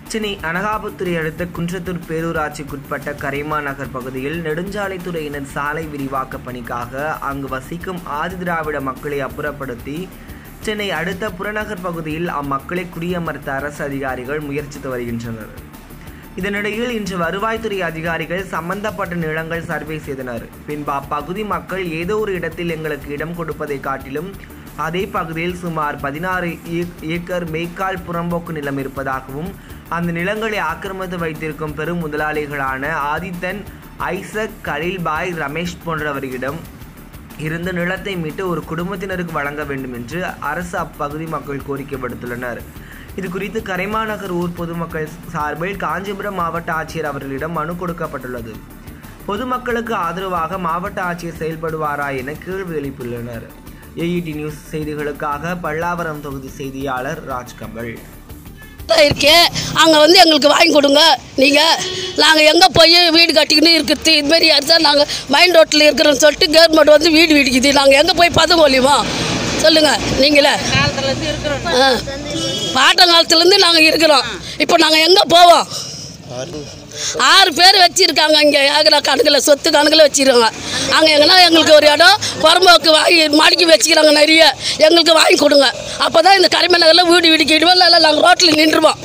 சென்னை அனகாபுத்துறை அடுத்த குன்றத்தூர் பேரூராட்சிக்குட்பட்ட கரைமா நகர் பகுதியில் நெடுஞ்சாலைத்துறையினர் சாலை விரிவாக்க பணிக்காக அங்கு வசிக்கும் ஆதிதிராவிட மக்களை அப்புறப்படுத்தி சென்னை அடுத்த புறநகர் பகுதியில் அம்மக்களை குடியமர்த்த அரசு அதிகாரிகள் முயற்சித்து வருகின்றனர் இதனிடையில் இன்று வருவாய்த்துறை அதிகாரிகள் சம்பந்தப்பட்ட நிலங்கள் சர்வே செய்தனர் பின்பு அப்பகுதி மக்கள் ஏதோ ஒரு இடத்தில் எங்களுக்கு இடம் கொடுப்பதை காட்டிலும் அதே பகுதியில் சுமார் பதினாறு ஏக்கர் மேய்க்கால் புறம்போக்கு நிலம் இருப்பதாகவும் அந்த நிலங்களை ஆக்கிரமித்து வைத்திருக்கும் பெரும் முதலாளிகளான ஆதித்தன் ஐசக் கலீல்பாய் ரமேஷ் போன்றவர்களிடம் இருந்த நிலத்தை மீட்டு ஒரு குடும்பத்தினருக்கு வழங்க வேண்டும் என்று அரசு அப்பகுதி மக்கள் கோரிக்கை விடுத்துள்ளனர் இது குறித்து கரைமாநகர் ஊர் பொதுமக்கள் சார்பில் காஞ்சிபுரம் மாவட்ட ஆட்சியர் அவர்களிடம் மனு கொடுக்கப்பட்டுள்ளது பொதுமக்களுக்கு ஆதரவாக மாவட்ட ஆட்சியர் செயல்படுவாரா என கேள்வி எழுப்பியுள்ளனர் ஏஇடி நியூஸ் செய்திகளுக்காக பல்லாவரம் தொகுதி செய்தியாளர் ராஜ்கமல் தான் இருக்கேன் அங்கே வந்து எங்களுக்கு வாங்கி கொடுங்க நீங்கள் நாங்கள் எங்கே போய் வீடு கட்டிக்கின்னு இருக்கிறது இதுமாரி அடிச்சா நாங்கள் மைண்ட் ரோட்டில் இருக்கிறோம்னு சொல்லிட்டு கவர்மெண்ட் வந்து வீடு வீடிக்குது நாங்கள் எங்கே போய் பதம் ஒழியுமா சொல்லுங்கள் நீங்களே ஆ பாட்டங்காலத்துலேருந்து நாங்கள் இருக்கிறோம் இப்போ நாங்கள் எங்கே போவோம் ஆறு பேர் வச்சுருக்காங்க இங்கே ஏக்கரா கணக்கில் சொத்து கணக்கில் வச்சுருக்காங்க அங்கே எங்கன்னா எங்களுக்கு ஒரு இடம் புறம்போக்கு வாங்கி மடக்கி வச்சுக்கிறாங்க நிறைய எங்களுக்கு வாங்கி கொடுங்க அப்போ தான் இந்த கரிம நகரில் வீடு வீடிக்கிடுவோம் இல்லை நாங்கள் ரோட்டில் நின்றுவோம்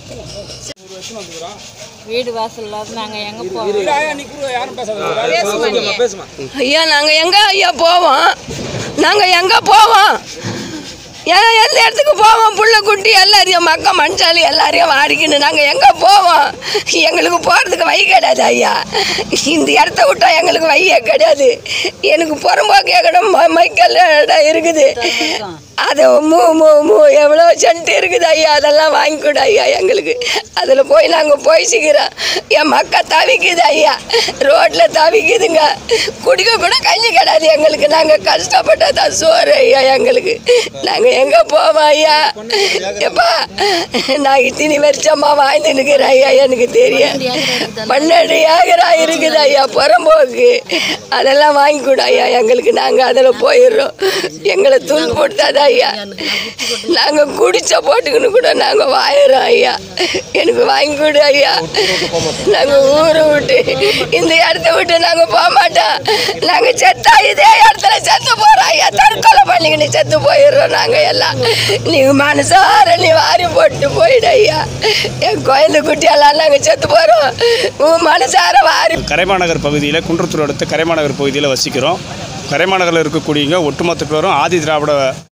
வீடு வாசல் இல்லாத நாங்கள் எங்கே போவோம் ஐயா நாங்கள் எங்கே ஐயா போவோம் நாங்கள் எங்கே போவோம் ஏன் எந்த இடத்துக்கு போவோம் புள்ள குட்டி எல்லாரையும் மக்க மனுஷாலி எல்லாரையும் வாடிக்கின்னு நாங்கள் எங்கே போவோம் எங்களுக்கு போகிறதுக்கு வழி கிடையாது ஐயா இந்த இடத்த விட்டா எங்களுக்கு வழியே கிடையாது எனக்கு புறம்போக்கு இடம் மைக்கல் இடம் இருக்குது அது மூ மூ மூ எவ்வளோ சென்ட் இருக்குது ஐயா அதெல்லாம் வாங்கி கொடு ஐயா எங்களுக்கு அதில் போய் நாங்கள் போய்ச்சிக்கிறோம் என் மக்கா தவிக்குது ஐயா ரோட்டில் தவிக்குதுங்க குடிக்க கூட கஞ்சி கிடையாது எங்களுக்கு நாங்கள் கஷ்டப்பட்டா தான் சோறு ஐயா எங்களுக்கு நாங்கள் எங்கே போவோம் ஐயா எப்பா நான் இத்தனி வருஷமா வாழ்ந்து நிற்கிறேன் ஐயா எனக்கு தெரியும் பன்னெண்டு ஏக்கரா இருக்குது ஐயா புறம்போக்கு அதெல்லாம் வாங்கி கொடு ஐயா எங்களுக்கு நாங்கள் அதில் போயிடுறோம் எங்களை தூள் போட்டாதான் ஐயா நாங்கள் குடிச்ச போட்டுக்கின்னு கூட நாங்கள் வாயிறோம் ஐயா எனக்கு வாங்கி கொடு ஐயா நாங்கள் ஊரை விட்டு இந்த இடத்த விட்டு நாங்கள் போக மாட்டோம் நாங்கள் செத்தா இதே இடத்துல செத்து போகிறோம் ஐயா தற்கொலை பண்ணிக்கின்னு செத்து போயிடுறோம் நாங்கள் எல்லாம் நீங்கள் மனசார நீ வாரி போட்டு போயிடு ஐயா என் குழந்தை குட்டியெல்லாம் நாங்கள் செத்து போகிறோம் உன் மனசார வாரி கரைமாநகர் பகுதியில் குன்றத்தூர் அடுத்த கரைமாநகர் பகுதியில் வசிக்கிறோம் கரைமாநகரில் இருக்கக்கூடியவங்க ஒட்டுமொத்த பேரும் ஆதி திராவிட